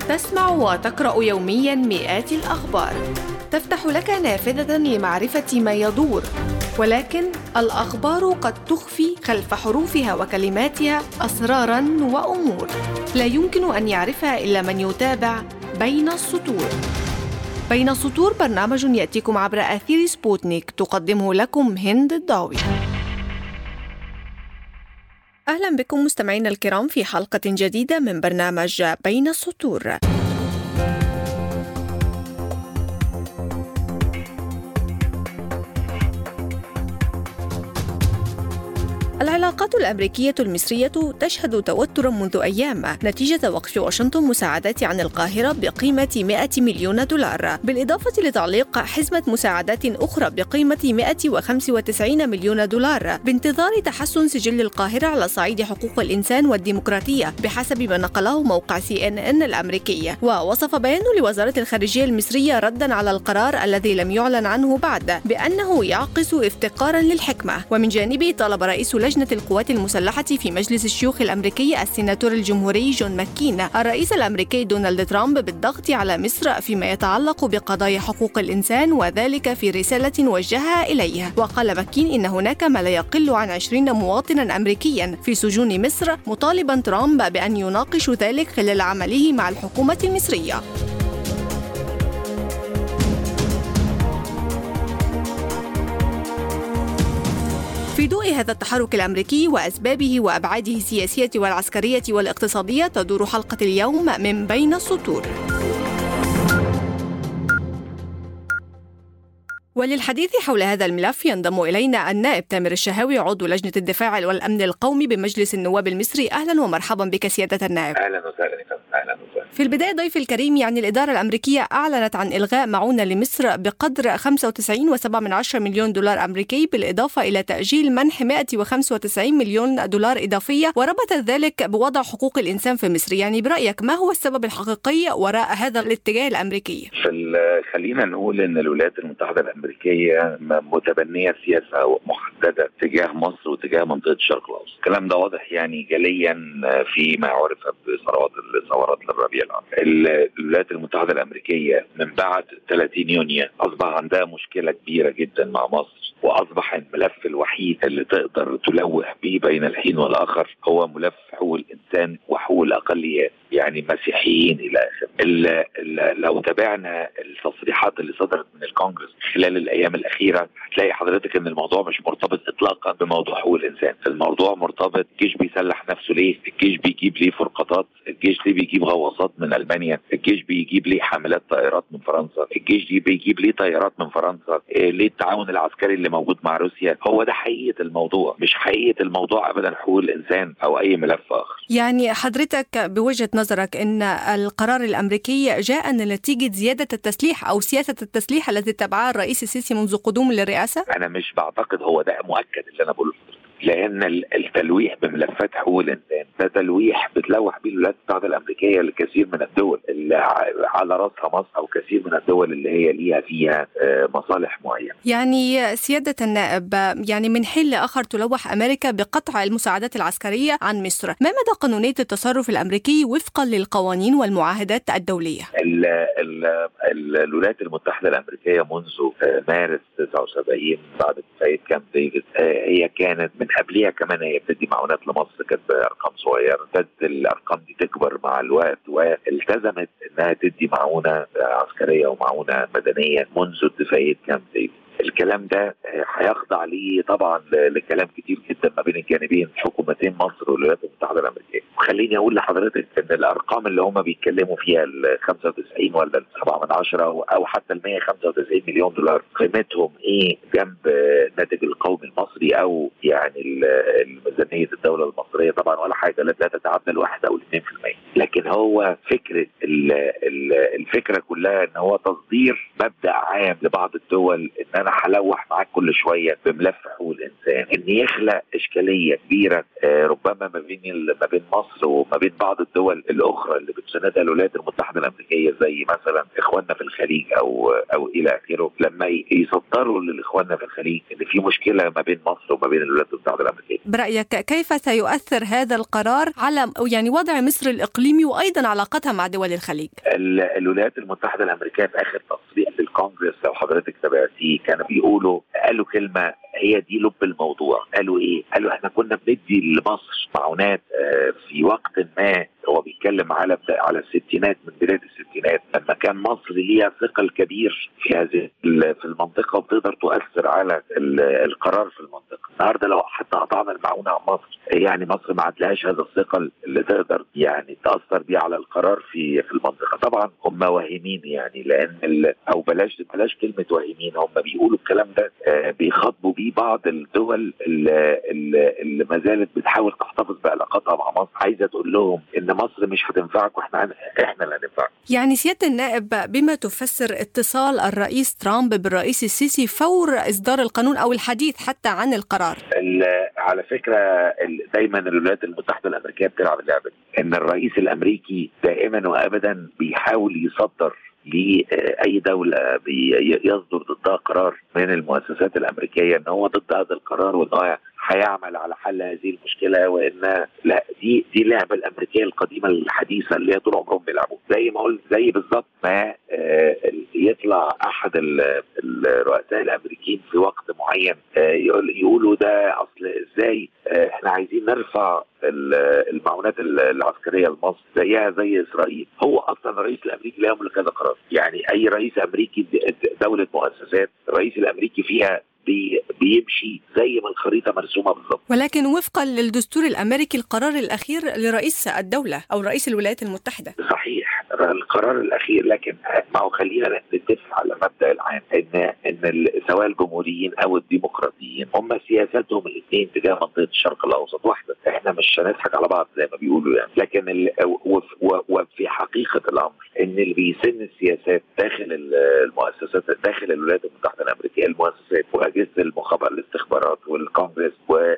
تسمع وتقرأ يوميا مئات الأخبار تفتح لك نافذة لمعرفة ما يدور ولكن الأخبار قد تخفي خلف حروفها وكلماتها أسرارا وأمور لا يمكن أن يعرفها إلا من يتابع بين السطور بين السطور برنامج يأتيكم عبر أثير سبوتنيك تقدمه لكم هند الضاوي أهلا بكم مستمعينا الكرام في حلقة جديدة من برنامج بين السطور العلاقات الأمريكية المصرية تشهد توترا منذ أيام نتيجة وقف واشنطن مساعدات عن القاهرة بقيمة 100 مليون دولار بالإضافة لتعليق حزمة مساعدات أخرى بقيمة 195 مليون دولار بانتظار تحسن سجل القاهرة على صعيد حقوق الإنسان والديمقراطية بحسب ما نقله موقع سي إن إن الأمريكي ووصف بيان لوزارة الخارجية المصرية ردا على القرار الذي لم يعلن عنه بعد بأنه يعكس افتقارا للحكمة ومن جانبه طلب رئيس لجنة القوات المسلحة في مجلس الشيوخ الأمريكي السيناتور الجمهوري جون ماكين الرئيس الأمريكي دونالد ترامب بالضغط على مصر فيما يتعلق بقضايا حقوق الإنسان وذلك في رسالة وجهها إليه وقال ماكين إن هناك ما لا يقل عن 20 مواطنا أمريكيا في سجون مصر مطالبا ترامب بأن يناقش ذلك خلال عمله مع الحكومة المصرية في ضوء هذا التحرك الامريكي واسبابه وابعاده السياسيه والعسكريه والاقتصاديه تدور حلقه اليوم من بين السطور. وللحديث حول هذا الملف ينضم الينا النائب تامر الشهاوي عضو لجنه الدفاع والامن القومي بمجلس النواب المصري اهلا ومرحبا بك سياده النائب. اهلا وسهلا اهلا وسهلا. في البدايه ضيفي الكريم يعني الاداره الامريكيه اعلنت عن الغاء معونه لمصر بقدر 95.7 مليون دولار امريكي بالاضافه الى تاجيل منح 195 مليون دولار اضافيه وربط ذلك بوضع حقوق الانسان في مصر، يعني برايك ما هو السبب الحقيقي وراء هذا الاتجاه الامريكي؟ خلينا نقول ان الولايات المتحده الامريكيه متبنيه سياسه محدده تجاه مصر وتجاه منطقه الشرق الاوسط، الكلام ده واضح يعني جليا فيما عرف بثورات الثورات للربيع العربي. الولايات المتحده الامريكيه من بعد 30 يونيو اصبح عندها مشكله كبيره جدا مع مصر واصبح الملف الوحيد اللي تقدر تلوح به بين الحين والاخر هو ملف حقوق الانسان وحقوق الاقليات يعني مسيحيين الى اخره. لو تابعنا التصريحات اللي صدرت من الكونجرس خلال الايام الاخيره هتلاقي حضرتك ان الموضوع مش مرتبط اطلاقا بموضوع حقوق الانسان، الموضوع مرتبط الجيش بيسلح نفسه ليه؟ الجيش بيجيب ليه فرقاطات؟ الجيش ليه بيجيب غواصات من المانيا؟ الجيش بيجيب ليه حاملات طائرات من فرنسا؟ الجيش دي بيجيب ليه طيارات من فرنسا؟ إيه ليه التعاون العسكري اللي موجود مع روسيا؟ هو ده حقيقه الموضوع، مش حقيقه الموضوع ابدا حقوق الانسان او اي ملف اخر. يعني حضرتك بوجهه نظرك ان القرار الامريكي جاء نتيجه زياده التسليح او سياسه التسليح التي اتبعها الرئيس السيسي منذ قدومه للرئاسه؟ انا مش بعتقد هو ده مؤكد اللي انا بقوله لان التلويح بملفات حقوق الانسان ده تلويح بتلوح به الولايات المتحده الامريكيه لكثير من الدول اللي على راسها مصر او كثير من الدول اللي هي ليها فيها مصالح معينه. يعني سياده النائب يعني من حين لاخر تلوح امريكا بقطع المساعدات العسكريه عن مصر، ما مدى قانونيه التصرف الامريكي وفقا للقوانين والمعاهدات الدوليه؟ ال ال ال الولايات المتحده الامريكيه منذ مارس 79 بعد اتفاقيه كامب ديفيد هي كانت من قبلها كمان هي بتدي معونات لمصر كانت بارقام صغيره ابتدت الارقام دي تكبر مع الوقت والتزمت انها تدي معونه عسكريه ومعونه مدنيه منذ اتفاقيه كامب ديفيد الكلام ده هيخضع ليه طبعا لكلام كتير جدا ما بين الجانبين حكومتين مصر والولايات المتحده الامريكيه وخليني اقول لحضرتك ان الارقام اللي هم بيتكلموا فيها ال 95 ولا ال 7 من 10 او حتى ال 195 مليون دولار قيمتهم ايه جنب الناتج القومي المصري او يعني ميزانيه الدوله المصريه طبعا ولا حاجه لا تتعدى الواحد او 2% لكن هو فكره الفكره كلها ان هو تصدير مبدا عام لبعض الدول ان انا هلوح معاك كل شويه بملف حقوق الانسان ان يخلق اشكاليه كبيره ربما ما بين ما بين مصر وما بين بعض الدول الاخرى اللي بتساندها الولايات المتحده الامريكيه زي مثلا اخواننا في الخليج او او الى اخره لما يصدروا لاخواننا في الخليج ان في مشكله ما بين مصر وما بين الولايات المتحده الامريكيه. برايك كيف سيؤثر هذا القرار على يعني وضع مصر الاقليمي الاقليمي وايضا علاقتها مع دول الخليج الولايات المتحده الامريكيه في اخر تصريح للكونغرس لو حضرتك تابعتيه كانوا بيقولوا قالوا كلمه هي دي لب الموضوع قالوا ايه قالوا احنا كنا بندي لمصر معونات آه، في وقت ما هو بيتكلم على على الستينات من بدايه الستينات لما كان مصر ليها ثقل كبير في هذه في المنطقه وتقدر تؤثر على القرار في المنطقه النهارده لو حتى قطعنا المعونه عن مصر يعني مصر ما عندهاش هذا الثقل اللي تقدر يعني تاثر بيه على القرار في في المنطقه طبعا هم واهمين يعني لان او بلاش بلاش كلمه واهمين هم بيقولوا الكلام ده آه، بيخاطبوا بيه بعض الدول اللي, اللي ما زالت بتحاول تحتفظ بعلاقاتها مع مصر عايزه تقول لهم ان مصر مش هتنفعك واحنا احنا اللي هننفعك يعني سياده النائب بما تفسر اتصال الرئيس ترامب بالرئيس السيسي فور اصدار القانون او الحديث حتى عن القرار على فكره دايما الولايات المتحده الامريكيه بتلعب اللعبه دي ان الرئيس الامريكي دائما وابدا بيحاول يصدر لاي دوله يصدر ضدها قرار من المؤسسات الامريكيه ان هو ضد هذا القرار وان هو هيعمل على حل هذه المشكله وان لا دي دي اللعبه الامريكيه القديمه الحديثه اللي هي طول عمرهم بيلعبوا زي ما قلت زي بالظبط ما آه، يطلع احد الرؤساء الامريكيين في وقت معين آه، يقولوا ده اصل ازاي آه، احنا عايزين نرفع المعونات العسكريه لمصر زيها زي اسرائيل هو اصلا الرئيس الامريكي لا يملك هذا القرار يعني اي رئيس امريكي دوله مؤسسات الرئيس الامريكي فيها بي بيمشي زي ما الخريطه مرسومه بالظبط ولكن وفقا للدستور الامريكي القرار الاخير لرئيس الدوله او رئيس الولايات المتحده صحيح القرار الاخير لكن ما هو خلينا نتفق على المبدا العام ان ان سواء الجمهوريين او الديمقراطيين هم سياساتهم الاثنين تجاه منطقه الشرق الاوسط واحده احنا مش هنضحك على بعض زي ما بيقولوا يعني لكن وفي حقيقه الامر ان اللي بيسن السياسات داخل المؤسسات داخل الولايات المتحده الامريكيه المؤسسات واجهزه المخابرات الاستخبارات والكونجرس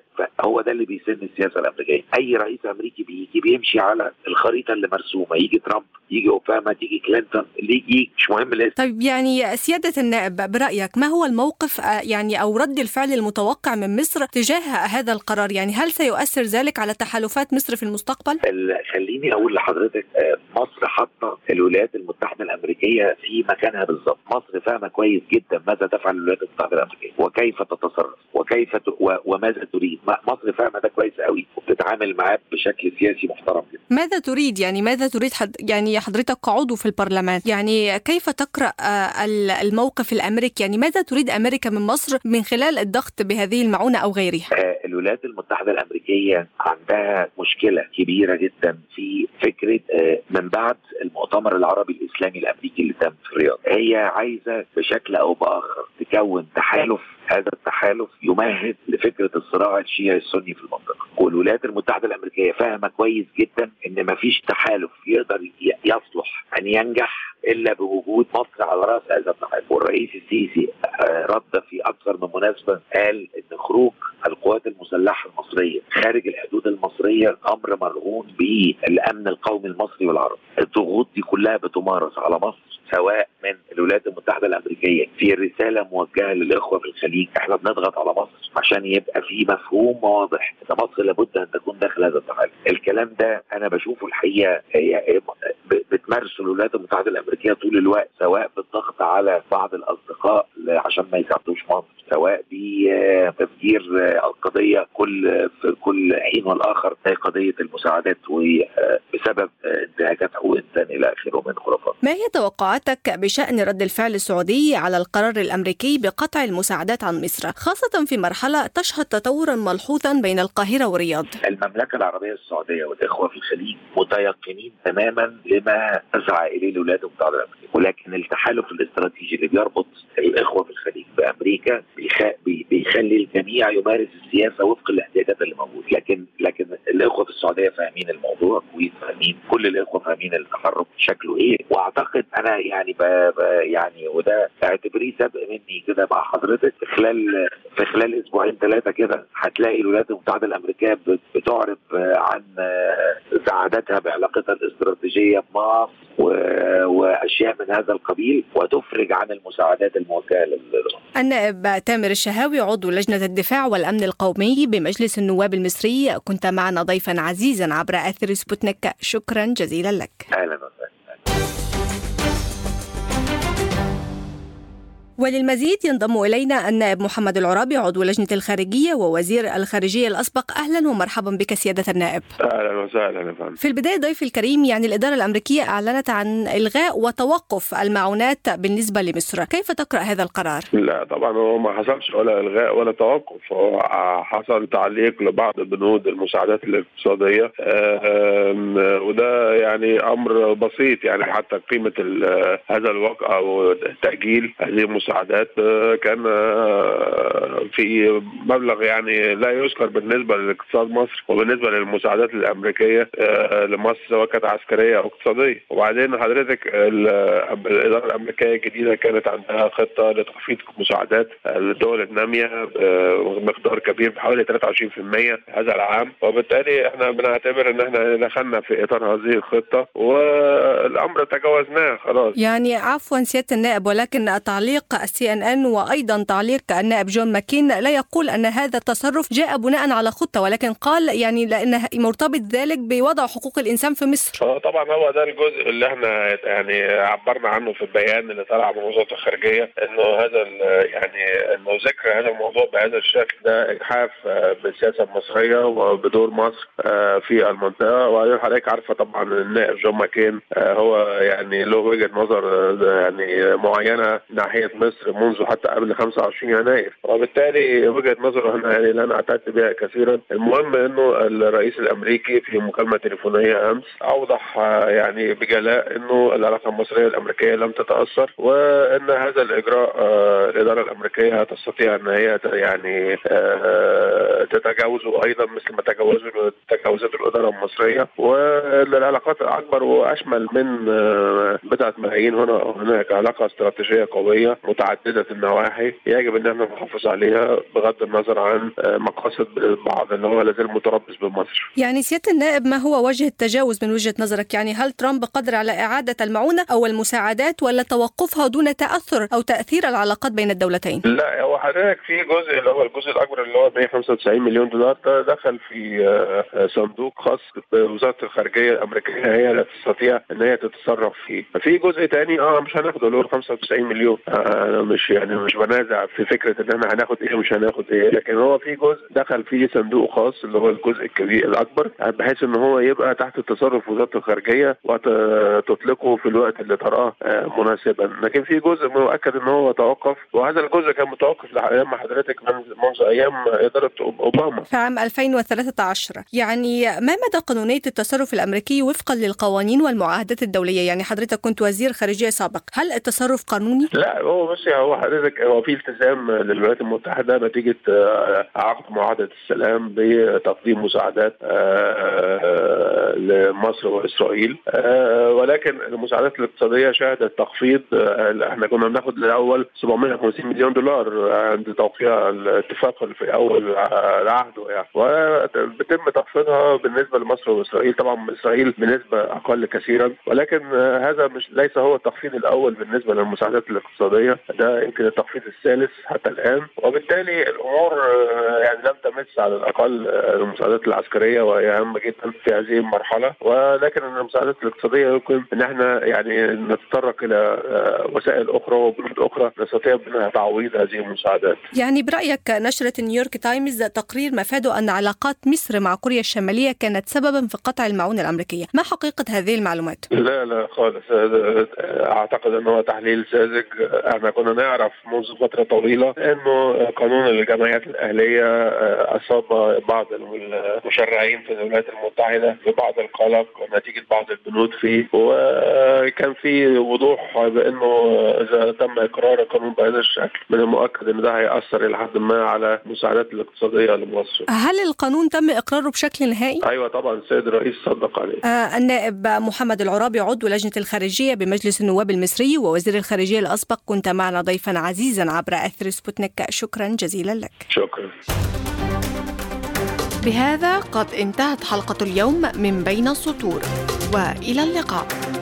هو ده اللي بيسن السياسه الامريكيه اي رئيس امريكي بيجي بيمشي على الخريطه اللي مرسومه يجي ترامب يجي اوباما تيجي كلينتون اللي يجي مش مهم الاسم طيب يعني سياده النائب برايك ما هو الموقف آه، يعني او رد الفعل المتوقع من مصر تجاه هذا القرار يعني هل سيؤثر ذلك على تحالفات مصر في المستقبل خليني اقول لحضرتك آه، مصر حاطه الولايات المتحده الامريكيه في مكانها بالظبط مصر فاهمه كويس جدا ماذا تفعل الولايات المتحده الامريكيه وكيف تتصرف وكيف ت... و... وماذا تريد مصر فاهمه ده كويس قوي وبتتعامل معاه بشكل سياسي محترم جدا ماذا تريد يعني ماذا تريد حد يعني حضرتك كعضو في البرلمان يعني كيف تقرا آه، الموقف الامريكي يعني ماذا تريد امريكا من مصر من خلال الضغط بهذه المعونه او غيرها آه، الولايات المتحده الامريكيه عندها مشكله كبيره جدا في فكره آه، من بعد المؤتمر العربي الاسلامي الامريكي اللي تم في الرياض هي عايزه بشكل او باخر تكون تحالف هذا التحالف يمهد لفكره الصراع الشيعي السني في المنطقه والولايات المتحده الامريكيه فاهمه كويس جدا ان ما فيش تحالف يقدر يصلح ان ينجح الا بوجود مصر على راس هذا التحالف والرئيس السيسي آه، رد في اكثر من مناسبه قال ان خروج القوات المسلحه المصريه خارج الحدود المصريه امر مرهون بالامن القومي المصري والعربي الضغوط دي كلها بتمارس على مصر سواء من الولايات المتحده الامريكيه في رساله موجهه للاخوه في الخليج احنا بنضغط على مصر عشان يبقى في مفهوم واضح ان مصر لابد ان تكون داخل هذا التحالف الكلام ده انا بشوفه الحقيقه هي بتمارسه الولايات المتحده الامريكيه طول الوقت سواء بالضغط على بعض الاصدقاء عشان ما يساعدوش مصر سواء بتفجير القضيه كل في كل حين والاخر هي قضيه المساعدات وبسبب انتهاكات حقوق الانسان الى اخره من خرافات. ما هي توقعاتك بشان رد الفعل السعودي على القرار الامريكي بقطع المساعدات عن مصر خاصه في مرحله تشهد تطورا ملحوظا بين القاهره والرياض؟ المملكه العربيه السعوديه والاخوه في الخليج متيقنين تماما لما تسعى اليه الولايات المتحده الامريكيه ولكن التحالف الاستراتيجي اللي بيربط الاخوه في الخليج بامريكا بيخلي الجميع يمارس السياسه وفق الاحتياجات اللي موجوده لكن لكن الاخوه في السعوديه فاهمين الموضوع كويس فاهمين كل الاخوه فاهمين التحرك شكله ايه واعتقد انا يعني ب ب يعني وده اعتبريه سبق مني كده مع حضرتك في خلال في خلال اسبوعين ثلاثه كده هتلاقي الولايات المتحده الامريكيه بتعرض عن سعادتها بعلاقتها الاستراتيجيه بمصر واشياء من هذا القبيل وتفرج عن المساعدات الموجهه للمصر. النائب تامر الشهاوي عضو لجنه الدفاع والامن القومي بمجلس النواب المصري كنت معنا ضيفا عزيزا عبر اثر سبوتنيك شكرا جزيلا لك. اهلا وسهلا. وللمزيد ينضم إلينا النائب محمد العرابي عضو لجنة الخارجية ووزير الخارجية الأسبق أهلا ومرحبا بك سيادة النائب أهلا وسهلا فندم في البداية ضيفي الكريم يعني الإدارة الأمريكية أعلنت عن إلغاء وتوقف المعونات بالنسبة لمصر كيف تقرأ هذا القرار؟ لا طبعا هو ما حصلش ولا إلغاء ولا توقف هو حصل تعليق لبعض بنود المساعدات الاقتصادية وده يعني أمر بسيط يعني حتى قيمة هذا الوقع أو تأجيل هذه المساعدات المساعدات آه، كان آه، في مبلغ يعني لا يذكر بالنسبه لاقتصاد مصر وبالنسبه للمساعدات الامريكيه آه، لمصر سواء كانت عسكريه او اقتصاديه وبعدين حضرتك الاداره الامريكيه الجديده كانت عندها خطه لتخفيض مساعدات الدول الناميه بمقدار كبير بحوالي 23% هذا العام وبالتالي احنا بنعتبر ان احنا دخلنا في اطار هذه الخطه والامر تجاوزناه خلاص يعني عفوا سياده النائب ولكن تعليق السي ان ان وايضا تعليق النائب جون ماكين لا يقول ان هذا التصرف جاء بناء على خطه ولكن قال يعني لان مرتبط ذلك بوضع حقوق الانسان في مصر. اه طبعا هو ده الجزء اللي احنا يعني عبرنا عنه في البيان اللي طلع من وزاره الخارجيه انه هذا يعني انه ذكر هذا الموضوع بهذا الشكل ده اجحاف بالسياسه المصريه وبدور مصر في المنطقه وبعدين حضرتك عارفه طبعا النائب جون ماكين هو يعني له وجهه نظر يعني معينه ناحيه مصر منذ حتى قبل 25 يناير وبالتالي وجهه نظره هنا يعني لا نعتد بها كثيرا المهم انه الرئيس الامريكي في مكالمه تليفونيه امس اوضح يعني بجلاء انه العلاقه المصريه الامريكيه لم تتاثر وان هذا الاجراء الاداره الامريكيه تستطيع ان هي يعني تتجاوزه ايضا مثل ما تجاوزه تجاوزت الاداره المصريه والعلاقات اكبر واشمل من بضعه ملايين هنا وهناك علاقه استراتيجيه قويه متعدده النواحي يجب ان احنا نحافظ عليها بغض النظر عن مقاصد بعض اللي هو لازال متربص بمصر. يعني سياده النائب ما هو وجه التجاوز من وجهه نظرك؟ يعني هل ترامب قادر على اعاده المعونه او المساعدات ولا توقفها دون تاثر او تاثير العلاقات بين الدولتين؟ لا هو حضرتك في جزء اللي هو الجزء الاكبر اللي هو 195 مليون دولار ده دخل في صندوق خاص بوزاره الخارجيه الامريكيه هي لا تستطيع ان هي تتصرف فيه. في جزء ثاني اه مش هناخده اللي هو 95 مليون انا مش يعني مش بنازع في فكره ان احنا هناخد ايه ومش هناخد ايه لكن هو في جزء دخل فيه صندوق خاص اللي هو الجزء الكبير الاكبر بحيث ان هو يبقى تحت تصرف وزاره الخارجيه وتطلقه في الوقت اللي تراه مناسبا لكن في جزء مؤكد ان هو توقف وهذا الجزء كان متوقف لما حضرتك منذ ايام اداره اوباما في عام 2013 يعني ما مدى قانونيه التصرف الامريكي وفقا للقوانين والمعاهدات الدوليه يعني حضرتك كنت وزير خارجيه سابق هل التصرف قانوني لا هو بصي هو حضرتك هو في التزام للولايات المتحده نتيجه عقد معاهده السلام بتقديم مساعدات لمصر واسرائيل ولكن المساعدات الاقتصاديه شهدت تخفيض احنا كنا بناخد الاول 750 مليون دولار عند توقيع الاتفاق في اول عهده يعني وبيتم تخفيضها بالنسبه لمصر واسرائيل طبعا اسرائيل بنسبه اقل كثيرا ولكن هذا مش ليس هو التخفيض الاول بالنسبه للمساعدات الاقتصاديه ده يمكن التخفيض الثالث حتى الان وبالتالي الامور يعني لم تمس على الاقل المساعدات العسكريه وهي اهم جدا في هذه المرحله ولكن المساعدات الاقتصاديه يمكن ان احنا يعني نتطرق الى وسائل اخرى وبنود اخرى نستطيع بها تعويض هذه المساعدات. يعني برايك نشره نيويورك تايمز تقرير مفاده ان علاقات مصر مع كوريا الشماليه كانت سببا في قطع المعونه الامريكيه، ما حقيقه هذه المعلومات؟ لا لا خالص اعتقد ان هو تحليل ساذج احنا كنا نعرف منذ فتره طويله انه قانون الجمعيات الاهليه اصاب بعض المشرعين في الولايات المتحده ببعض القلق نتيجه بعض البنود فيه وكان في وضوح بانه اذا تم اقرار القانون بهذا الشكل من المؤكد ان ده هياثر الى حد ما على المساعدات الاقتصاديه لمصر. هل القانون تم اقراره بشكل نهائي؟ ايوه طبعا السيد الرئيس صدق عليه. آه النائب محمد العرابي عضو لجنه الخارجيه بمجلس النواب المصري ووزير الخارجيه الاسبق كنت معنا ضيفا عزيزا عبر اثر سبوتنيك شكرا جزيلا لك. شكرا. بهذا قد انتهت حلقة اليوم من بين السطور والى اللقاء